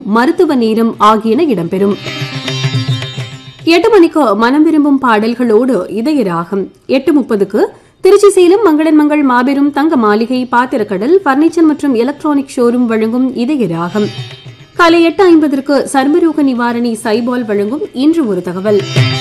மருத்துவ நேரம் ஆகியன இடம்பெறும் எட்டு மணிக்கு மனம் விரும்பும் பாடல்களோடு இதயராகம் எட்டு முப்பதுக்கு திருச்சி சேலம் மங்களன் மங்கள் மாபெரும் தங்க மாளிகை பாத்திரக்கடல் பர்னிச்சர் மற்றும் எலக்ட்ரானிக் ஷோரூம் வழங்கும் இதயராகம் காலை எட்டு ஐம்பதற்கு சர்மரோக நிவாரணி சைபால் வழங்கும் இன்று ஒரு தகவல்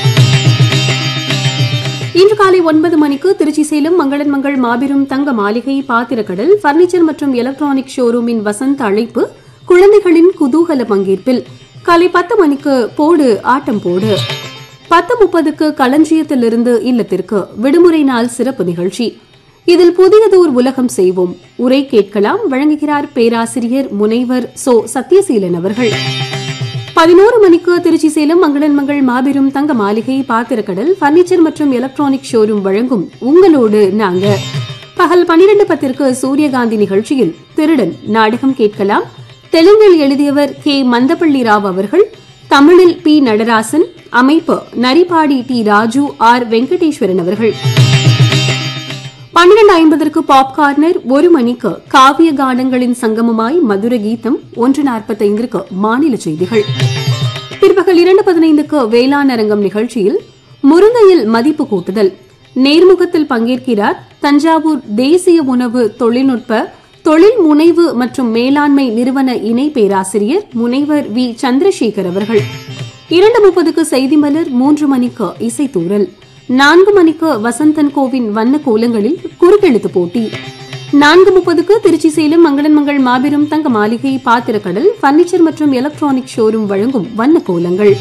இன்று காலை ஒன்பது மணிக்கு திருச்சி சேலம் மங்களன் மங்கள் மாபெரும் தங்க மாளிகை பாத்திரக்கடல் பர்னிச்சர் மற்றும் எலக்ட்ரானிக் ஷோரூமின் வசந்த அழைப்பு குழந்தைகளின் குதூகல பங்கேற்பில் காலை பத்து மணிக்கு போடு ஆட்டம் போடு பத்து முப்பதுக்கு களஞ்சியத்திலிருந்து இல்லத்திற்கு விடுமுறை நாள் சிறப்பு நிகழ்ச்சி இதில் புதியதோர் உலகம் செய்வோம் உரை கேட்கலாம் வழங்குகிறார் பேராசிரியர் முனைவர் சோ சத்யசீலன் அவர்கள் பதினோரு மணிக்கு திருச்சி சேலம் மங்களன் மங்கள் மாபெரும் தங்க மாளிகை பாத்திரக்கடல் பர்னிச்சர் மற்றும் எலக்ட்ரானிக் ஷோரூம் வழங்கும் உங்களோடு நாங்க பகல் பனிரெண்டு பத்திற்கு சூரியகாந்தி நிகழ்ச்சியில் திருடன் நாடகம் கேட்கலாம் தெலுங்கில் எழுதியவர் கே மந்தப்பள்ளி ராவ் அவர்கள் தமிழில் பி நடராசன் அமைப்பு நரிபாடி டி ராஜு ஆர் வெங்கடேஸ்வரன் அவர்கள் பன்னிரண்டு ஐம்பதற்கு பாப் கார்னர் ஒரு மணிக்கு காவிய கானங்களின் சங்கமமாய் மதுர கீதம் ஒன்று நாற்பத்தைந்திற்கு மாநில செய்திகள் பிற்பகல் இரண்டு பதினைந்துக்கு வேளாண் அரங்கம் நிகழ்ச்சியில் முருங்கையில் மதிப்பு கூட்டுதல் நேர்முகத்தில் பங்கேற்கிறார் தஞ்சாவூர் தேசிய உணவு தொழில்நுட்ப தொழில் முனைவு மற்றும் மேலாண்மை நிறுவன இணை பேராசிரியர் முனைவர் வி சந்திரசேகர் அவர்கள் இரண்டு முப்பதுக்கு செய்தி மலர் மூன்று மணிக்கு இசைத்தூரல் நான்கு மணிக்கு வசந்தன் கோவின் வண்ண கோலங்களில் குறுக்கெழுத்து போட்டி நான்கு முப்பதுக்கு திருச்சி சேலம் மங்களன் மங்கள் மாபெரும் தங்க மாளிகை பாத்திரக்கடல் பர்னிச்சர் மற்றும் எலக்ட்ரானிக் ஷோரூம் வழங்கும் வண்ண கோலங்கள்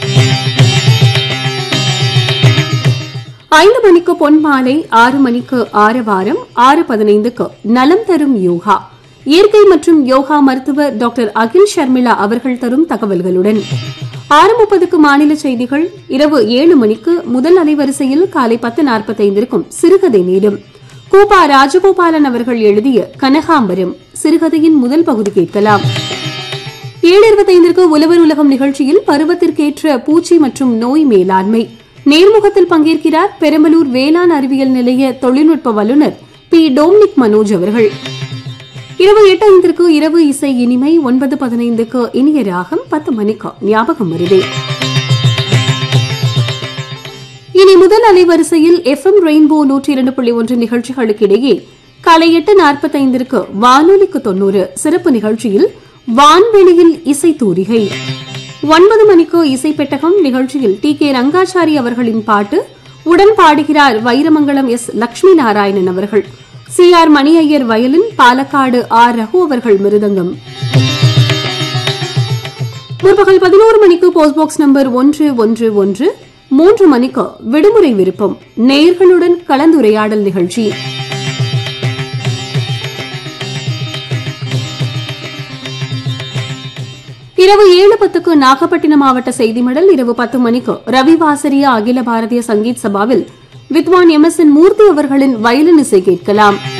ஐந்து மணிக்கு பொன்மாலை ஆறு மணிக்கு ஆரவாரம் ஆறு பதினைந்துக்கு நலம் தரும் யோகா இயற்கை மற்றும் யோகா மருத்துவர் டாக்டர் அகில் ஷர்மிளா அவர்கள் தரும் தகவல்களுடன் ஆறு முப்பதுக்கு மாநில செய்திகள் இரவு ஏழு மணிக்கு முதல் அலைவரிசையில் காலை பத்து நாற்பத்தைந்திற்கும் சிறுகதை நேரம் கூபா ராஜகோபாலன் அவர்கள் எழுதிய கனகாம்பரம் சிறுகதையின் முதல் பகுதி கேட்கலாம் ஏழு இருபத்தைந்திற்கு உழவர் உலகம் நிகழ்ச்சியில் பருவத்திற்கேற்ற பூச்சி மற்றும் நோய் மேலாண்மை நேர்முகத்தில் பங்கேற்கிறார் பெரம்பலூர் வேளாண் அறிவியல் நிலைய தொழில்நுட்ப வல்லுநர் பி டோம்னிக் மனோஜ் அவர்கள் இரவு எட்டு ஐந்திற்கு இரவு இசை இனிமை ஒன்பது பதினைந்துக்கு இனிய ராகம் பத்து மணிக்கு ஞாபகம் வருதே இனி முதல் அலைவரிசையில் எஃப் எம் ரெயின்போ நூற்றி இரண்டு புள்ளி ஒன்று நிகழ்ச்சிகளுக்கு இடையே காலை எட்டு நாற்பத்தைந்திற்கு வானொலிக்கு தொன்னூறு சிறப்பு நிகழ்ச்சியில் வான்வெளியில் இசை தூரிகை ஒன்பது மணிக்கு இசை பெட்டகம் நிகழ்ச்சியில் டி கே ரங்காச்சாரி அவர்களின் பாட்டு உடன் பாடுகிறார் வைரமங்கலம் எஸ் லட்சுமி நாராயணன் அவர்கள் C R Mani Iyer violin Palakkad R Raghu அவர்கள் மிருதங்கம் முற்பகல் பதினோரு மணிக்கு போஸ்ட் பாக்ஸ் நம்பர் ஒன்று ஒன்று ஒன்று மூன்று மணிக்கு விடுமுறை விருப்பம் நேயர்களுடன் கலந்துரையாடல் நிகழ்ச்சி இரவு ஏழு பத்துக்கு நாகப்பட்டினம் மாவட்ட செய்தி மடல் இரவு பத்து மணிக்கு ரவிவாசரிய அகில பாரதிய சங்கீத் சபாவில் வித்வான் எம் எஸ் என் மூர்த்தி அவர்களின் வயலின் இசை கேட்கலாம்